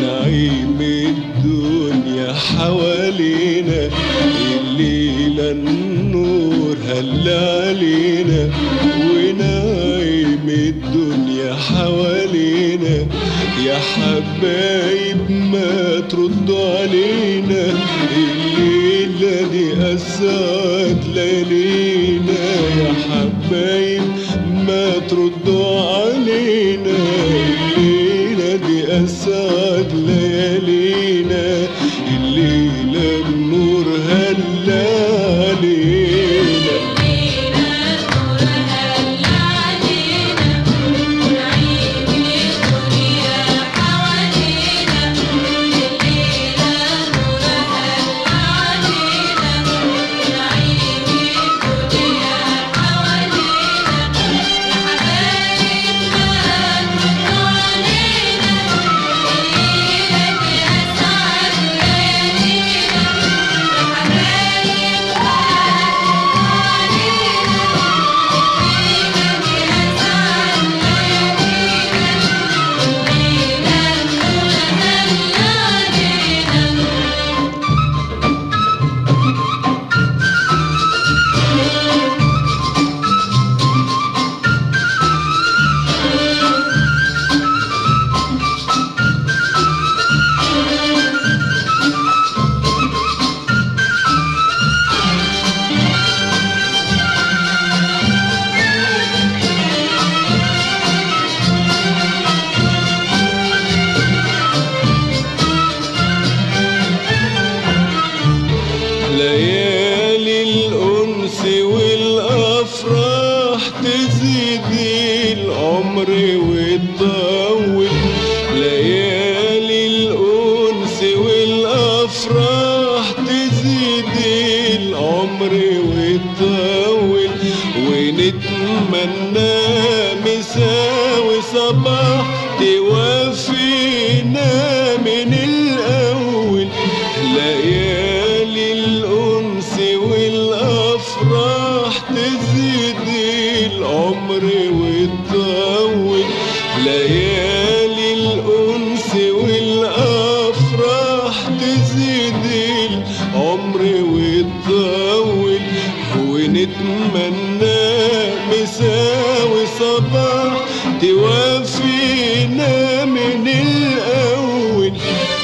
ونعيم الدنيا حوالينا الليلة النور هل علينا ونعيم الدنيا حوالينا يا حبايب ما تردوا علينا الليلة دي أسعد ليالينا يا حبايب ما تردوا علينا الليلة دي أسعد ليالينا الليلة النور هلا علينا ليالي الأنس والأفراح تزيد العمر وتطول ليالي الأنس والأفراح تزيد العمر وتطول ونتمنى مساوي صباح توفينا من الأول ليالي الأنس والأفراح تزيد العمر وتطول ليالي الأنس والأفراح تزيد العمر وتطول ونتمنى مساوي صباح توفينا من الأول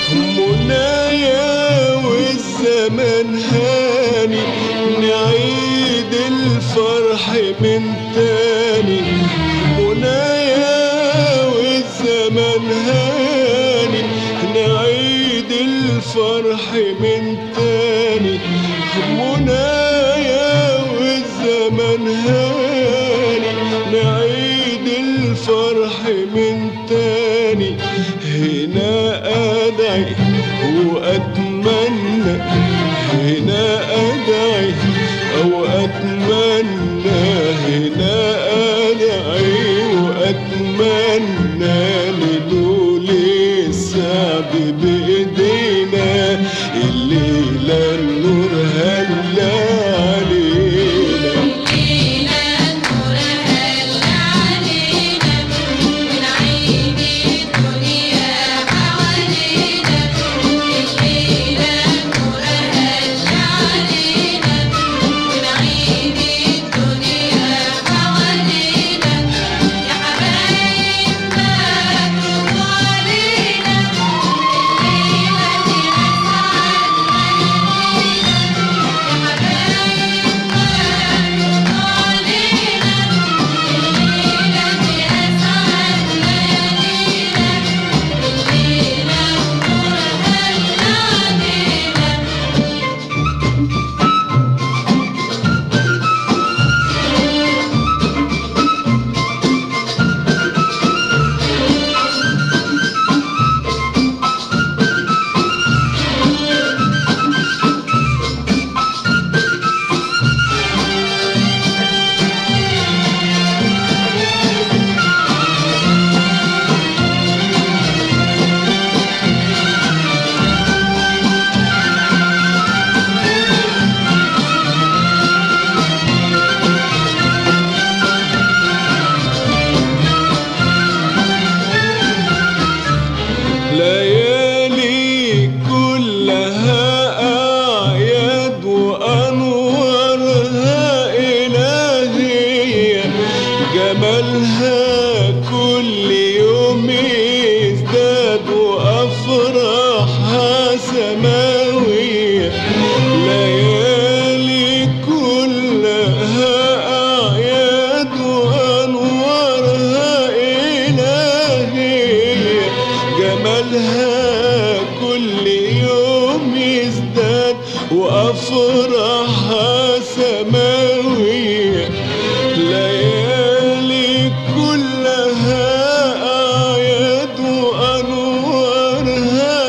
منايا والزمن هاني نعيد الفرح من تاني منايا والزمن هاني نعيد الفرح من تاني منايا والزمن هاني نعيد الفرح من تاني هنا أدعي وأتمنى هنا أدعي أو أتمنى هنا أدعي وأتمنى لدول السعد بإيدينا الليلة النور هلا علينا Yeah. جمالها كل يوم يزداد وأفراحها سماوية ليالي كلها أعياد وأنوارها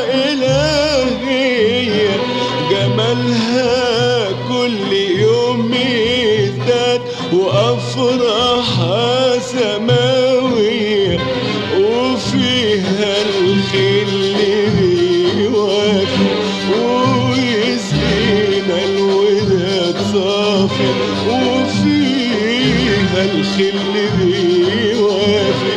إلهية جمالها كل يوم يزداد وأفراحها سماوية وفيها الخل بيوافي ويسقينا الوداد صافي وفيها الخل بيوافي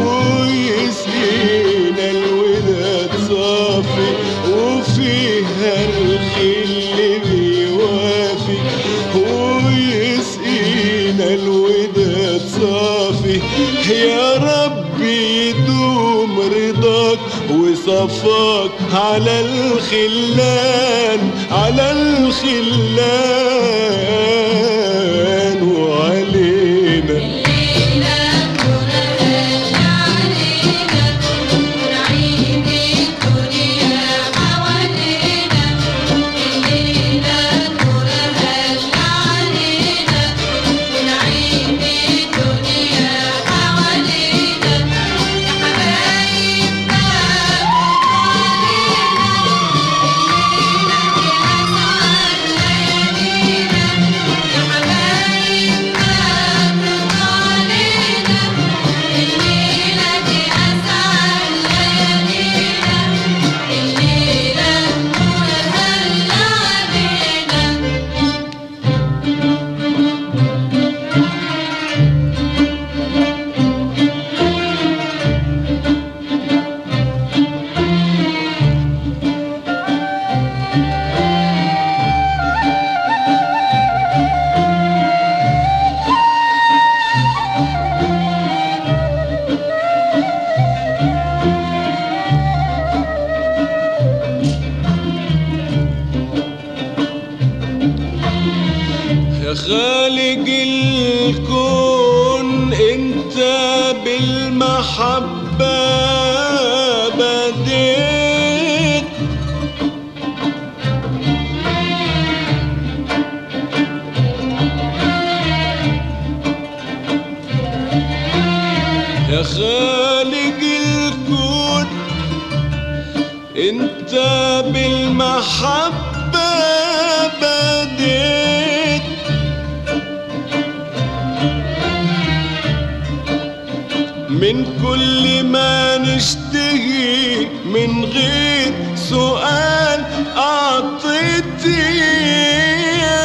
ويسقينا الوداد صافي وفيها الخل بيوافي ويسقينا الوداد صافي يا ربي يدوم رضاك وصفاك على الخلان على الخلان وعلينا الليلة نورها علينا ونعيم الدنيا حوالينا الليلة نورها علينا ونعيم الدنيا حوالينا يا حبايبنا الليلة دي أسعد ليالينا الليلة نورها علينا يا خالق الكون انت بالمحبة بديت يا خالق الكون انت بالمحبة بديت من كل ما نشتهي من غير سؤال أعطيتي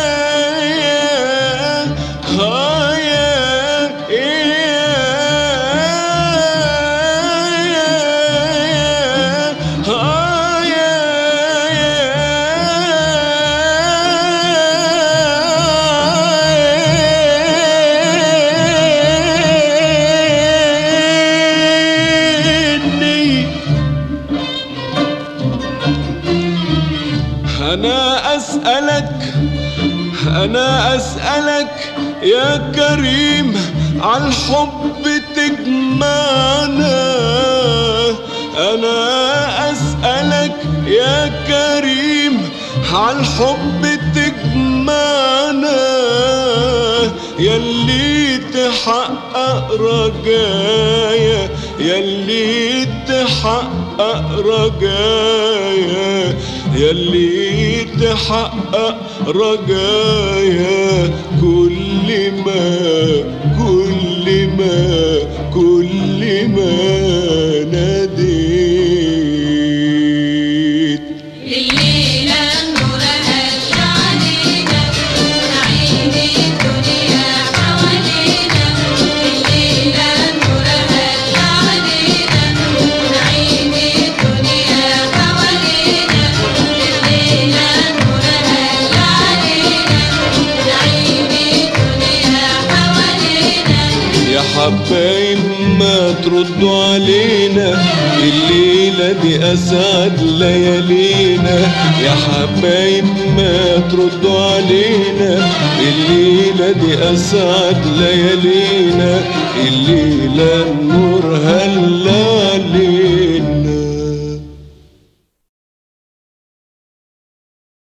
أنا أسألك أنا أسألك يا كريم عن حب تجمعنا أنا أسألك يا كريم عن حب تجمعنا يلي تحقق رجايا يلي تحقق رجايا يلي تحقق رجايا كل ما كل ما كل ما ناديت الليلة نورها علينا ونعيم الدنيا حوالينا الليلة نورها علينا ونعيم الدنيا حوالينا الليلة نورها علينا ونعيم الدنيا حوالينا يا حبايب ما تردوا علينا الليلة دي أسعد ليالينا يا حبايب ما تردوا علينا الليلة دي أسعد ليالينا الليلة النور